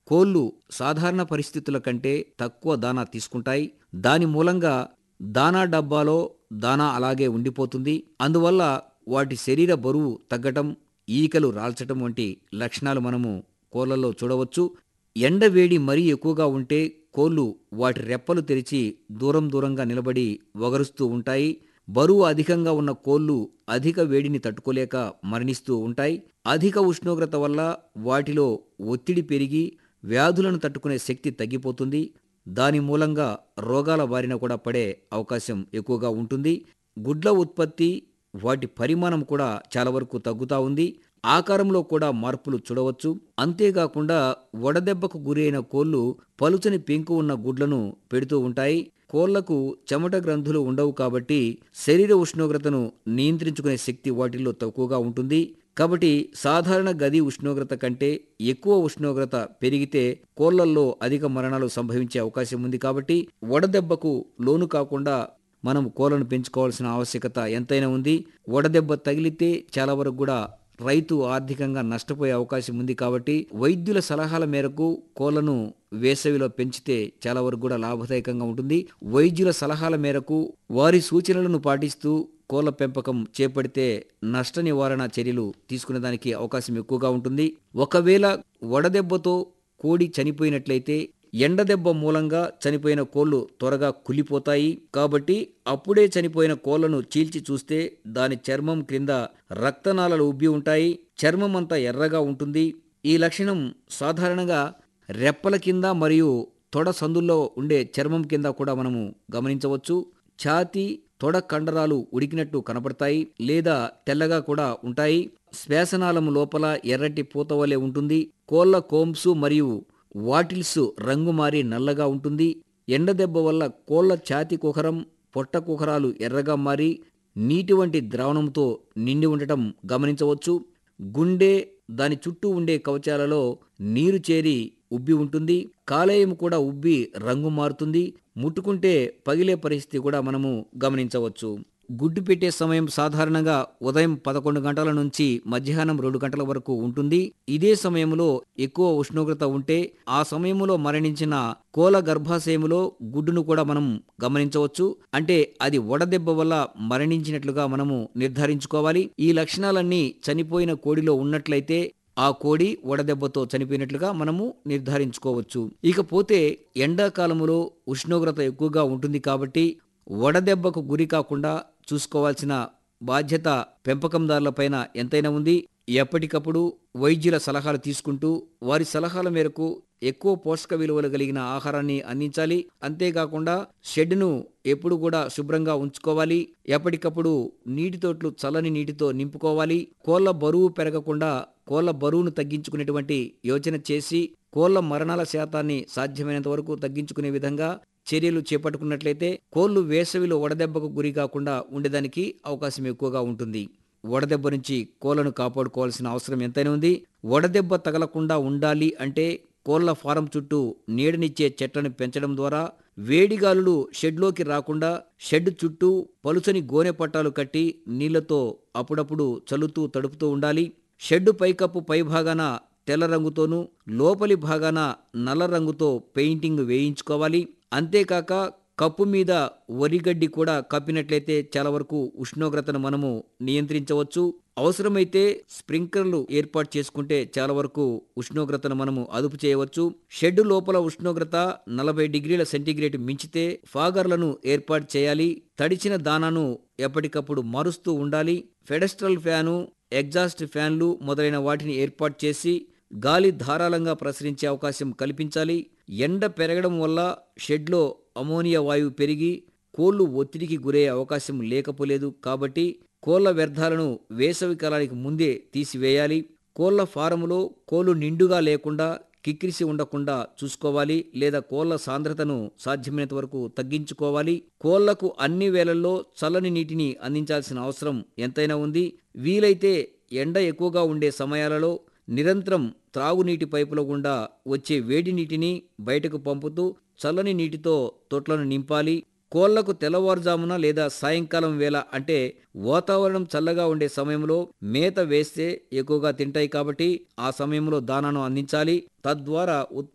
కోళ్లు సాధారణ పరిస్థితుల కంటే తక్కువ దానా తీసుకుంటాయి దాని మూలంగా దానా డబ్బాలో దానా అలాగే ఉండిపోతుంది అందువల్ల వాటి శరీర బరువు తగ్గటం ఈకలు రాల్చటం వంటి లక్షణాలు మనము కోళ్లలో చూడవచ్చు ఎండ వేడి మరీ ఎక్కువగా ఉంటే కోళ్లు వాటి రెప్పలు తెరిచి దూరం దూరంగా నిలబడి వగరుస్తూ ఉంటాయి బరువు అధికంగా ఉన్న కోళ్లు అధిక వేడిని తట్టుకోలేక మరణిస్తూ ఉంటాయి అధిక ఉష్ణోగ్రత వల్ల వాటిలో ఒత్తిడి పెరిగి వ్యాధులను తట్టుకునే శక్తి తగ్గిపోతుంది దాని మూలంగా రోగాల బారిన కూడా పడే అవకాశం ఎక్కువగా ఉంటుంది గుడ్ల ఉత్పత్తి వాటి పరిమాణం కూడా చాలా వరకు తగ్గుతా ఉంది ఆకారంలో కూడా మార్పులు చూడవచ్చు అంతేకాకుండా వడదెబ్బకు గురైన కోళ్లు పలుచని పెంకు ఉన్న గుడ్లను పెడుతూ ఉంటాయి కోళ్లకు చెమట గ్రంథులు ఉండవు కాబట్టి శరీర ఉష్ణోగ్రతను నియంత్రించుకునే శక్తి వాటిల్లో తక్కువగా ఉంటుంది కాబట్టి సాధారణ గది ఉష్ణోగ్రత కంటే ఎక్కువ ఉష్ణోగ్రత పెరిగితే కోళ్లల్లో అధిక మరణాలు సంభవించే అవకాశం ఉంది కాబట్టి వడదెబ్బకు లోను కాకుండా మనం కోళ్లను పెంచుకోవాల్సిన ఆవశ్యకత ఎంతైనా ఉంది వడదెబ్బ తగిలితే చాలా వరకు కూడా రైతు ఆర్థికంగా నష్టపోయే అవకాశం ఉంది కాబట్టి వైద్యుల సలహాల మేరకు కోళ్లను వేసవిలో పెంచితే చాలా వరకు కూడా లాభదాయకంగా ఉంటుంది వైద్యుల సలహాల మేరకు వారి సూచనలను పాటిస్తూ కోళ్ల పెంపకం చేపడితే నష్ట నివారణ చర్యలు తీసుకునే దానికి అవకాశం ఎక్కువగా ఉంటుంది ఒకవేళ వడదెబ్బతో కోడి చనిపోయినట్లయితే ఎండదెబ్బ మూలంగా చనిపోయిన కోళ్లు త్వరగా కులిపోతాయి కాబట్టి అప్పుడే చనిపోయిన కోళ్లను చీల్చి చూస్తే దాని చర్మం క్రింద రక్తనాళాలు ఉబ్బి ఉంటాయి చర్మం అంతా ఎర్రగా ఉంటుంది ఈ లక్షణం సాధారణంగా రెప్పల కింద మరియు తొడ సందుల్లో ఉండే చర్మం కింద కూడా మనము గమనించవచ్చు ఛాతి తొడ కండరాలు ఉడికినట్టు కనపడతాయి లేదా తెల్లగా కూడా ఉంటాయి శ్వాసనాళం లోపల ఎర్రటి పూత వలె ఉంటుంది కోళ్ల కోంప్సు మరియు వాటిల్స్ రంగు మారి నల్లగా ఉంటుంది ఎండదెబ్బ వల్ల కోళ్ల ఛాతి కుహరం పొట్ట కుహరాలు ఎర్రగా మారి నీటి వంటి ద్రావణంతో నిండి ఉండటం గమనించవచ్చు గుండె దాని చుట్టూ ఉండే కవచాలలో నీరు చేరి ఉబ్బి ఉంటుంది కాలేయం కూడా ఉబ్బి రంగు మారుతుంది ముట్టుకుంటే పగిలే పరిస్థితి కూడా మనము గమనించవచ్చు గుడ్డు పెట్టే సమయం సాధారణంగా ఉదయం పదకొండు గంటల నుంచి మధ్యాహ్నం రెండు గంటల వరకు ఉంటుంది ఇదే సమయంలో ఎక్కువ ఉష్ణోగ్రత ఉంటే ఆ సమయంలో మరణించిన కోల గర్భాశయములో గుడ్డును కూడా మనం గమనించవచ్చు అంటే అది వడదెబ్బ వల్ల మరణించినట్లుగా మనము నిర్ధారించుకోవాలి ఈ లక్షణాలన్నీ చనిపోయిన కోడిలో ఉన్నట్లయితే ఆ కోడి వడదెబ్బతో చనిపోయినట్లుగా మనము నిర్ధారించుకోవచ్చు ఇకపోతే ఎండాకాలములో ఉష్ణోగ్రత ఎక్కువగా ఉంటుంది కాబట్టి వడదెబ్బకు గురి కాకుండా చూసుకోవాల్సిన బాధ్యత పెంపకందారులపైన ఎంతైనా ఉంది ఎప్పటికప్పుడు వైద్యుల సలహాలు తీసుకుంటూ వారి సలహాల మేరకు ఎక్కువ పోషక విలువలు కలిగిన ఆహారాన్ని అందించాలి అంతేకాకుండా షెడ్ను ఎప్పుడు కూడా శుభ్రంగా ఉంచుకోవాలి ఎప్పటికప్పుడు నీటి తోట్లు చల్లని నీటితో నింపుకోవాలి కోళ్ల బరువు పెరగకుండా కోళ్ల బరువును తగ్గించుకునేటువంటి యోచన చేసి కోళ్ల మరణాల శాతాన్ని సాధ్యమైనంత వరకు తగ్గించుకునే విధంగా చర్యలు చేపట్టుకున్నట్లయితే కోళ్లు వేసవిలో వడదెబ్బకు గురి కాకుండా ఉండేదానికి అవకాశం ఎక్కువగా ఉంటుంది వడదెబ్బ నుంచి కోళ్లను కాపాడుకోవాల్సిన అవసరం ఎంతైనా ఉంది వడదెబ్బ తగలకుండా ఉండాలి అంటే కోళ్ల ఫారం చుట్టూ నీడనిచ్చే చెట్లను పెంచడం ద్వారా వేడిగాలులు షెడ్లోకి రాకుండా షెడ్ చుట్టూ పలుచని గోనె పట్టాలు కట్టి నీళ్లతో అప్పుడప్పుడు చల్లుతూ తడుపుతూ ఉండాలి షెడ్డు పైకప్పు పైభాగాన తెల్ల రంగుతోనూ లోపలి భాగాన నల్ల రంగుతో పెయింటింగ్ వేయించుకోవాలి అంతేకాక కప్పు మీద వరిగడ్డి కూడా కప్పినట్లయితే చాలా వరకు ఉష్ణోగ్రతను మనము నియంత్రించవచ్చు అవసరమైతే స్ప్రింక్లర్లు ఏర్పాటు చేసుకుంటే చాలా వరకు ఉష్ణోగ్రతను మనము అదుపు చేయవచ్చు షెడ్ లోపల ఉష్ణోగ్రత నలభై డిగ్రీల సెంటీగ్రేడ్ మించితే ఫాగర్లను ఏర్పాటు చేయాలి తడిచిన దానాను ఎప్పటికప్పుడు మారుస్తూ ఉండాలి ఫెడస్ట్రల్ ఫ్యాను ఎగ్జాస్ట్ ఫ్యాన్లు మొదలైన వాటిని ఏర్పాటు చేసి గాలి ధారాళంగా ప్రసరించే అవకాశం కల్పించాలి ఎండ పెరగడం వల్ల షెడ్లో అమోనియా వాయువు పెరిగి కోళ్లు ఒత్తిడికి గురయ్యే అవకాశం లేకపోలేదు కాబట్టి కోళ్ల వ్యర్థాలను వేసవి కాలానికి ముందే తీసివేయాలి కోళ్ల ఫారములో కోళ్లు నిండుగా లేకుండా కిక్కిరిసి ఉండకుండా చూసుకోవాలి లేదా కోళ్ల సాంద్రతను సాధ్యమైనంత వరకు తగ్గించుకోవాలి కోళ్లకు అన్ని వేళల్లో చల్లని నీటిని అందించాల్సిన అవసరం ఎంతైనా ఉంది వీలైతే ఎండ ఎక్కువగా ఉండే సమయాలలో నిరంతరం త్రాగునీటి పైపుల గుండా వచ్చే వేడి నీటిని బయటకు పంపుతూ చల్లని నీటితో తొట్లను నింపాలి కోళ్లకు తెల్లవారుజామున లేదా సాయంకాలం వేళ అంటే వాతావరణం చల్లగా ఉండే సమయంలో మేత వేస్తే ఎక్కువగా తింటాయి కాబట్టి ఆ సమయంలో దానాను అందించాలి తద్వారా ఉత్పత్తి